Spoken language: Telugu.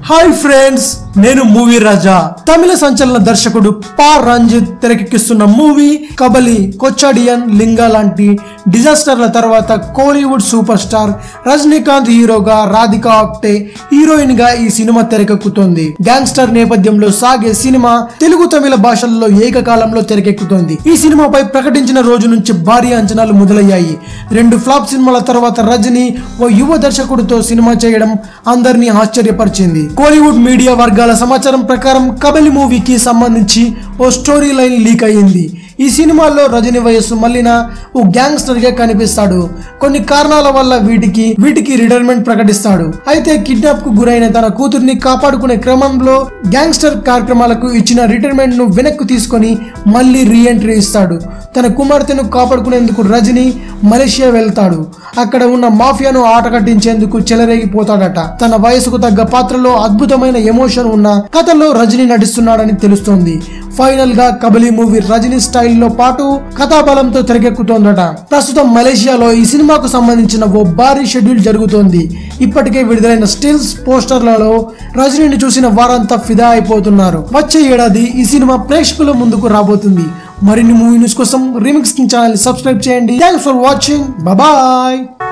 హాయ్ ఫ్రెండ్స్ నేను మూవీ రాజా తమిళ సంచలన దర్శకుడు పా రంజిత్ తెరకెక్కిస్తున్న మూవీ కబలి కొచ్చాడియన్ లింగా లాంటి డిజాస్టర్ల తర్వాత కోలీవుడ్ సూపర్ స్టార్ రజనీకాంత్ హీరోగా రాధికా ఆప్టే హీరోయిన్ గా ఈ సినిమా తెరకెక్కుతోంది గ్యాంగ్స్టర్ నేపథ్యంలో సాగే సినిమా తెలుగు తమిళ భాషల్లో ఏకకాలంలో తెరకెక్కుతోంది ఈ సినిమాపై ప్రకటించిన రోజు నుంచి భారీ అంచనాలు మొదలయ్యాయి రెండు ఫ్లాప్ సినిమాల తర్వాత రజనీ ఓ యువ దర్శకుడితో సినిమా చేయడం అందరినీ ఆశ్చర్యపరిచింది కోలీవుడ్ మీడియా వర్గాల సమాచారం ప్రకారం కబలి మూవీకి సంబంధించి ఓ స్టోరీ లైన్ లీక్ అయ్యింది ఈ సినిమాలో రజనీ వయస్సు మళ్ళిన ఓ గ్యాంగ్స్టర్ గా కనిపిస్తాడు కొన్ని కారణాల వల్ల వీటికి వీటికి రిటైర్మెంట్ ప్రకటిస్తాడు అయితే కిడ్నాప్ కు గురైన తన కూతుర్ని కాపాడుకునే క్రమంలో గ్యాంగ్స్టర్ కార్యక్రమాలకు ఇచ్చిన రిటైర్మెంట్ ను వెనక్కు తీసుకొని మళ్ళీ రీ ఎంట్రీ ఇస్తాడు తన కుమార్తెను కాపాడుకునేందుకు రజనీ మలేషియా వెళ్తాడు అక్కడ ఉన్న మాఫియాను ఆట కట్టించేందుకు చెలరేగిపోతాడట తన వయసుకు తగ్గ పాత్రలో అద్భుతమైన ఎమోషన్ ఉన్న కథలో రజనీ నటిస్తున్నాడని తెలుస్తోంది ఫైనల్ గా కబలి మూవీ రజనీ స్టైల్లో పాటు కథాబలంతో తెరకెక్కుతోందట ప్రస్తుతం మలేషియాలో ఈ సినిమాకు సంబంధించిన ఓ భారీ షెడ్యూల్ జరుగుతోంది ఇప్పటికే విడుదలైన స్టిల్స్ పోస్టర్లలో రజనీని చూసిన వారంతా ఫిదా అయిపోతున్నారు వచ్చే ఏడాది ఈ సినిమా ప్రేక్షకుల ముందుకు రాబోతుంది మరిన్ని మూవీ న్యూస్ కోసం రీమిక్స్ ఛానల్ సబ్స్క్రైబ్ చేయండి థ్యాంక్స్ ఫర్ వాచింగ్ బాయ్